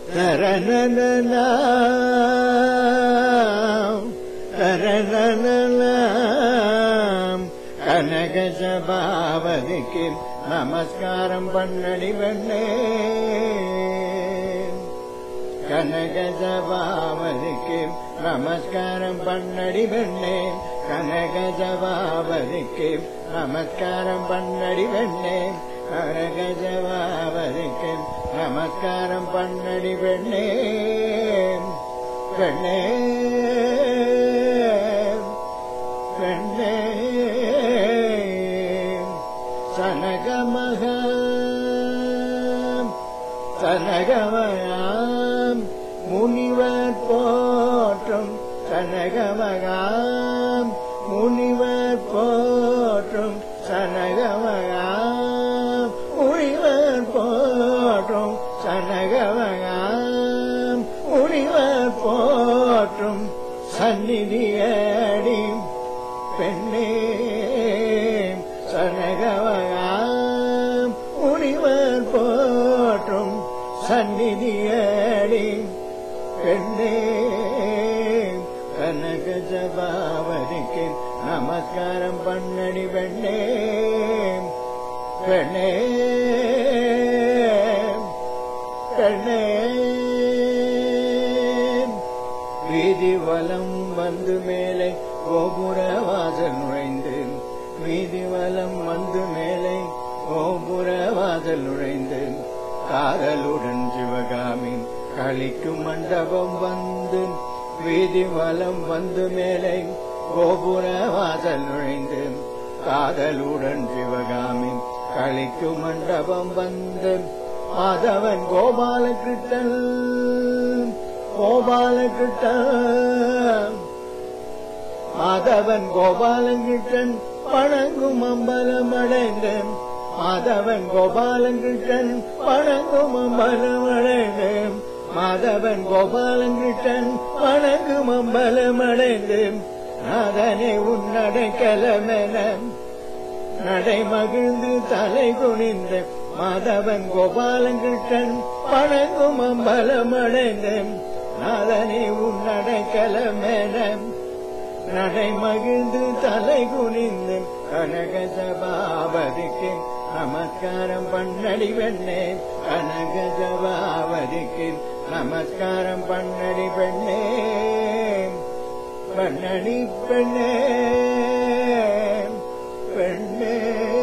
தரணனலாம் தரணனலாம் கனக சபாவதிக்கு நமஸ்காரம் பண்ணடி வெண்ணே கனக சபாவதிக்கு நமஸ்காரம் பண்ணடி வெண்ணே கனக சபாவதிக்கு நமஸ்காரம் பண்ணடி வெண்ணே கனக சபாவதிக்கு நமஸ்காரம் பண்ணடி வெண்ணே பெண்ணே பெண்ணே சனகமகம் சனகமகாம் முனிவர் போற்றும் சனகமகாம் முனிவர் போற்றும் சனகமகாம் முனிவர் போற்றும் சனகமகாம் முனிவர் போற்றும் சந்நிதியடி பெண்ணே சனகவகாம் முனிவர் போற்றும் சந்நிதியடி பெண்ணே கனக ஜபாவதிக்கு நமஸ்காரம் பண்ணடி பெண்ணே பெண்ணே பெண்ணே வீதி வலம் வந்து மேலே கோபுர வாசல் நுழைந்து வீதி வலம் வந்து மேலே கோபுர வாசல் நுழைந்து காதலுடன் சிவகாமி கழிக்கும் மண்டபம் வந்து வீதி வலம் வந்து மேலே கோபுர வாசல் நுழைந்து காதலுடன் சிவகாமி கழிக்கும் மண்டபம் வந்து மாதவன் கோபாலகிருஷ்ணன் கோபாலகிருஷ்ணன் மாதவன் கோபாலங்கிருஷ்ணன் வணங்கும் அம்பலம் அடைந்தேன் மாதவன் கோபாலங்கிருஷ்ணன் வணங்கும் அம்பலம் அடைந்தேன் மாதவன் கோபாலங்கிருஷ்ணன் வணங்கும் அம்பலம் அடைந்தேன் நாதனே உன்னடை கலமென நடை மகிழ்ந்து தலை குனிந்த மாதவன் கோபாலங்கிருஷ்ணன் வணங்கும் அம்பலம் அடைந்தேன் நாதனே உன்னடை கலமென நடை மகிழ்ந்து தலை குனிந்து கனக சபாபதிக்கு நமஸ்காரம் பண்ணடி பெண்ணே கனக சபாபதிக்கு நமஸ்காரம் பண்ணடி பெண்ணே பண்ணடி பெண்ணே பெண்ணே